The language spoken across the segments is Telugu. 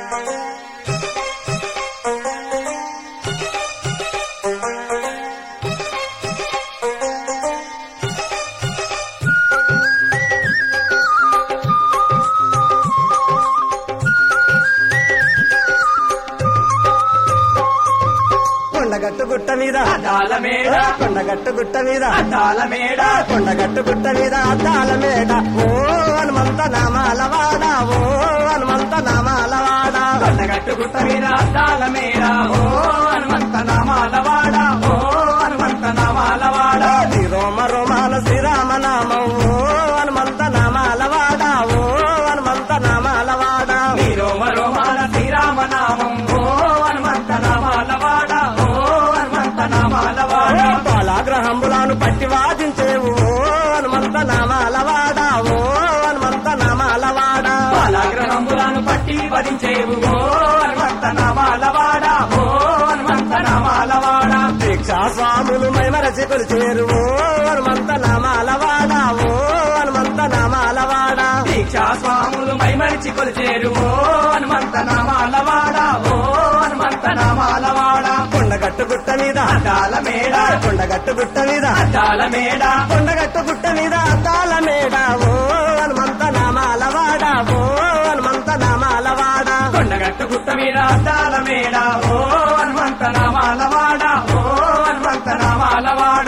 కొండగట్టు గుట్ట మీద అద్దాల మేడ కొండగట్టు గుట్ట మీద అద్దాల మేడ కొండగట్టు గుట్ట మీద అద్దాల మేడ ఓ హనుమంత నామాలవాడ ఓ హనుమంత నామాలవాడ కొండగట్టు గుట్ట మీద అద్దాల మేడ ఓ హనుమంత నామాల వాడ ఓ హనుమంత నామాల వాడ శ్రీ రోమ రోమాన శ్రీరామ నామం ఓ హనుమంత నామాలవాడ ఓ హనుమంత నామాలవాడ మీరు మరోమాన శ్రీరామ నామం ఓ హనుమంత నామాల వాడ ఓ హనుమంత నామాల వాడ బాలాగ్రహంబులను పట్టి వాదించేవు ఓ హనుమంత నామాలవాడ ఓ హనుమంత నామాలవాడ బాలాగ్రహంబులను పట్టి వరించేవు ఓ హనుమంత నామాల వాడ ఓ హనుమంత నామాల వాడ దీక్షా స్వాములు మైమరచి కొలిచేరు ఓ హనుమంత నామాలవాడ ఓ హనుమంత నామాలవాడ దీక్షా స్వాములు మైమరిచి కొలిచేరు ఓ హనుమంత నామాల వాడ ఓ హనుమంత నామాల వాడ కొండగట్టు గుట్ట మీద అద్దాల మేడ కొండగట్టు గుట్ట మీద అద్దాల మేడ కొండగట్టు గుట్ట మీద అద్దాల మేడ ఓ హనుమంత నామాలవాడ ఓ హనుమంత నామాలవాడ కొండగట్టు గుట్ట మీద అద్దాల మేడ ఓ హనుమంత నామాల వాడ ఓ హనుమంత నామాల వాడ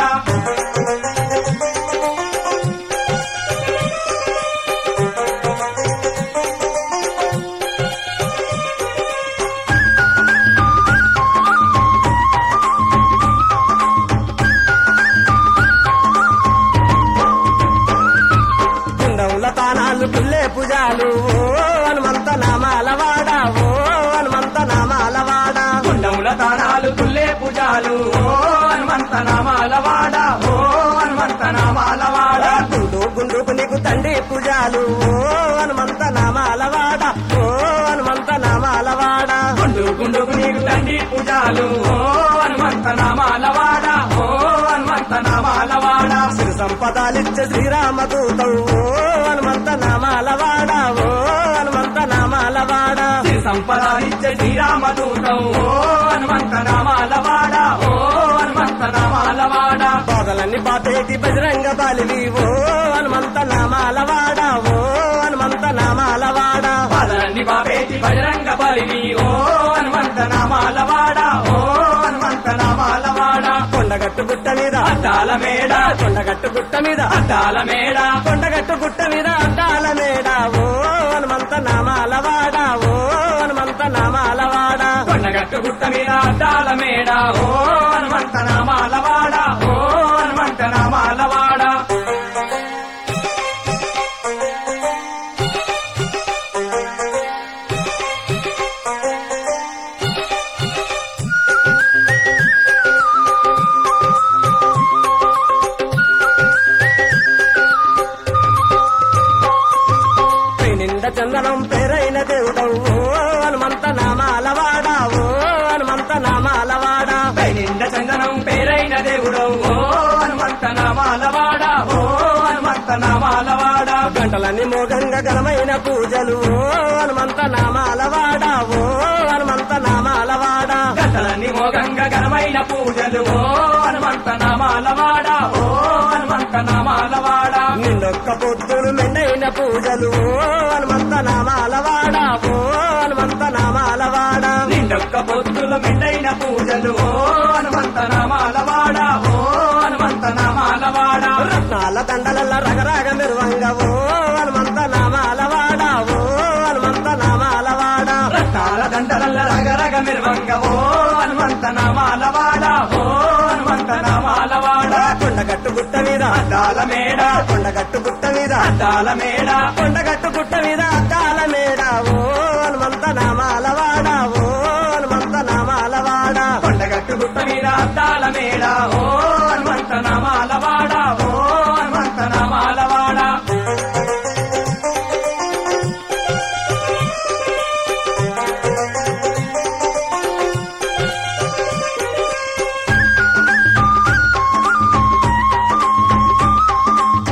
కుండముల తానాలు పుల్లే పూజాలు ఓ హనుమంత నామాలవాడ ఓ హనుమంత నామాలవాడ గుండముల తానాలు పుల్లే పూజాలు ఓ హనుమంత నామాల వాడ ఓ హనుమంత నామాల వాడ గుండు గుండుకు నీకు తండ్రి పూజాలు ఓ హనుమంత నామాలవాడ ఓ హనుమంత నామాలవాడ గుండు గుండుకు నీకు తండ్రి పూజాలు ఓ హనుమంత నామాల వాడ ఓ హనుమంత నామాల వాడ సిరి సంపదాలిచ్చే శ్రీరామదూతం ఓ హనుమంత నామాలవాడ ఓ హనుమంత నామాలవాడ శ్రీ సంపద ఇచ్చే శ్రీరామదూతం ఓ హనుమంత నామాల వాడ ఓ హనుమంత నామాల వాడ బాధలన్నీ పాతేటి బజరంగ బాలివి ఓ హనుమంత నామాలవాడ ఓ హనుమంత నామాలవాడ పదన్ని బాబేటి బజరంగ బలివి ఓ హనుమంత నామాల వాడ ఓ హనుమంత నామాల వాడ కొండగట్టు గుట్ట మీద అద్దాల మేడ కొండగట్టు గుట్ట మీద అద్దాల మేడ కొండగట్టు గుట్ట మీద అద్దాల మేడ ఓ హనుమంత నామాలవాడ ఓ హనుమంత నామాలవాడ కొండగట్టు గుట్ట మీద అద్దాల మేడ ఓ హనుమంత నామాల వాడ ఓ హనుమంత నామాల వాడ పై నిండ చందనం పేరైన దేవుడవు ఓ హనుమంత నామాలవాడ ఓ హనుమంత నామాలవాడ పై నిండ చందనం పేరైన దేవుడవు ఓ హనుమంత నామాల వాడ ఓ హనుమంత నామాల వాడ గంటలని మోగంగా ఘనమైన పూజలు ఓ హనుమంత నామాలవాడ ఓ హనుమంత నామాలవాడ గతలని మోగంగా ఘనమైన పూజలు ఓ హనుమంత నామాల వాడ ఓ హనుమంత నామాల వాడ నిన్నొక్క పొత్తులు మెండైన పూజలు ఓ హనుమంత నామాలవాడ ఓ హనుమంత నామాలవాడ నిండొక్క పొత్తుల మెండైన పూజలు ఓ హనుమంత నామాల వాడ ఓ హనుమంత నామాల వాడ రత్నాల దండలల్ల రగరాగ మెరువంగ ఓ హనుమంత నామాలవాడ ఓ హనుమంత నామాలవాడ రత్నాల దండలల్ల రగరగ మిర్వంగ ఓ హనుమంత నామాల వాడ ఓ హనుమంత నామాల వాడ కొండగట్టు గుట్ట మీద అద్దాల మేడ కొండగట్టు గుట్ట మీద అద్దాల మేడ కొండగట్టు గుట్ట మీద అద్దాల మేడ ఓ హనుమంత నామాలవాడ ఓ హనుమంత నామాలవాడ కొండగట్టు గుట్ట మీద అద్దాల మేడ ఓ హనుమంత నామాల వాడ ఓ హనుమంత నామాల వాడ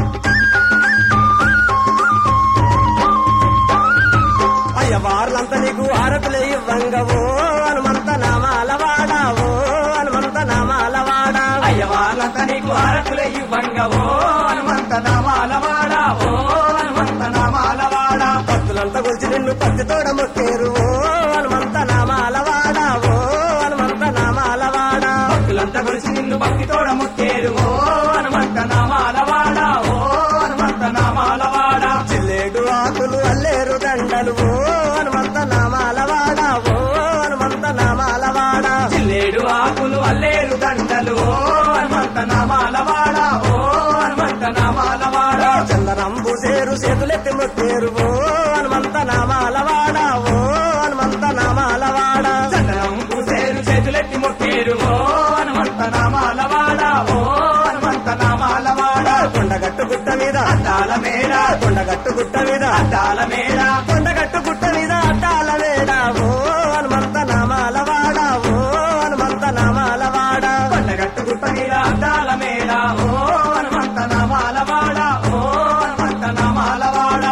అయ్యవార్లంతా నీకు నీకు హారతులే ఇవ్వంగవో హనుమంత నామాల వాడావో హనుమంత నామాల వాడా అయ్యవార్లంతా నీకు హారతులే ఇవ్వంగా ఓ హనుమంత నామాల వాడా ఓ హనుమంత నామాల వాడా భక్తులంతా కొలిచి నిన్ను పత్తి తోడ మొక్కేరు ఓ హనుమంత నామాల వాడావో హనుమంత నామాల వాడా భక్తులంతా కలిసి నిన్ను భక్తితోడ ముట్టేరు ఓ హనుమంత నామాల వాడా ఓ హనుమంత నామాల వాడా చిల్లేడు ఆకులు అల్లేరు దండలు ఓ హనుమంత నామాల వాడావో హనుమంత నామాల వాడా చిల్లేడు ఆకులు అల్లేరు దండలు ఓ హనుమంత నామాల వాడా ఓ హనుమంత నామాల వాడా చందనంబు సేరు చేతులెత్తి మొక్కేరు ఓ హనుమంత నామాల వాడావో హనుమంత నామాల వాడా చందనం పూసేరు చేతులెత్తి మొక్కేరు ఓ హనుమంత నామాల వాడా ఓ హనుమంత నామాల వాడా కొండగట్టు గుట్ట మీద అద్దాల మేడ కొండగట్టు గుట్ట మీద అద్దాల మేడ కొండగట్టు గుట్ట మీద అడ్డాల వేడావో హనుమంత నామాల వాడావో హనుమంత నామాల వాడా కొండగట్టు గుట్ట మీద అద్దాల మేడ ఓ హనుమంత నామాల వాడా ఓ హనుమంత నామాల వాడా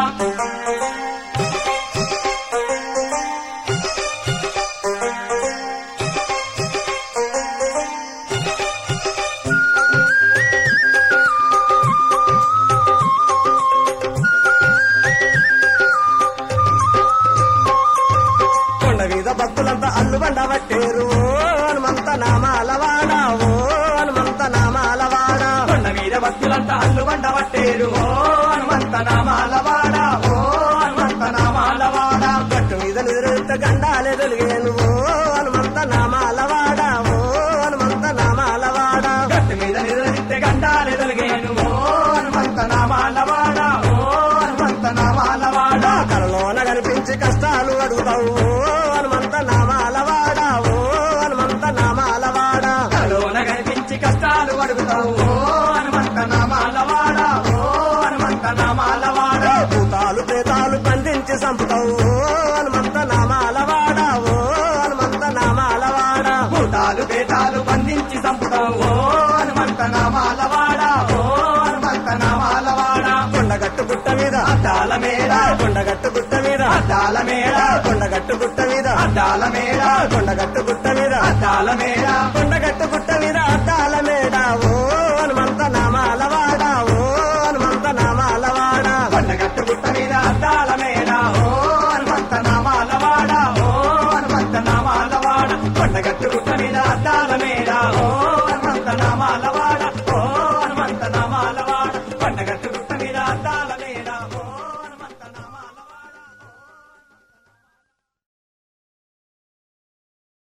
కొండ మీద భక్తులంతా అల్లు బండ పట్టేరు ఓ హనుమంత నామాల వాడావో హనుమంత నామాల వాడా కొండ మీద భక్తులంతా అల్లు వంట పట్టేరు ఓ హనుమంత నామాల వాడా ఓ హనుమంత నామాల వాడా గట్టు మీద నిద్రెత్త గండాలే తొలిగేను ఓ హనుమంత నామాల వాడావో హనుమంత నామాల వాడా గట్టు మీద నిద్రనిత్తే గండాలే తొలగేను ఓ హనుమంత నామాల వాడా ఓ హనుమంత నామాల వాడా కలలోన కనిపించి కష్టాలు అడుగుతావు ఓ హనుమంత నామాల వాడావో హనుమంత నామాల వాడా కలోన కనిపించి కష్టాలు అడుగుతావు ఓ హనుమంత నామాల వాడా ఓ హనుమంత నామాల వాడా భూతాలు ప్రేతాలు బంధించి చంపుతావు ఓ హనుమంత నామాల వాడావో హనుమంత నామాల వాడా భూతాలు పేతాలు బంధించి చంపుతావు ఓ హనుమంత నామాల వాడా ఓ హనుమంత నామాల వాడా కొండగట్టు గుట్ట మీద అద్దాల మేడ కొండగట్టు గుట్ట మీద అద్దాల మేడ కొండగట్టు గుట్ట మీద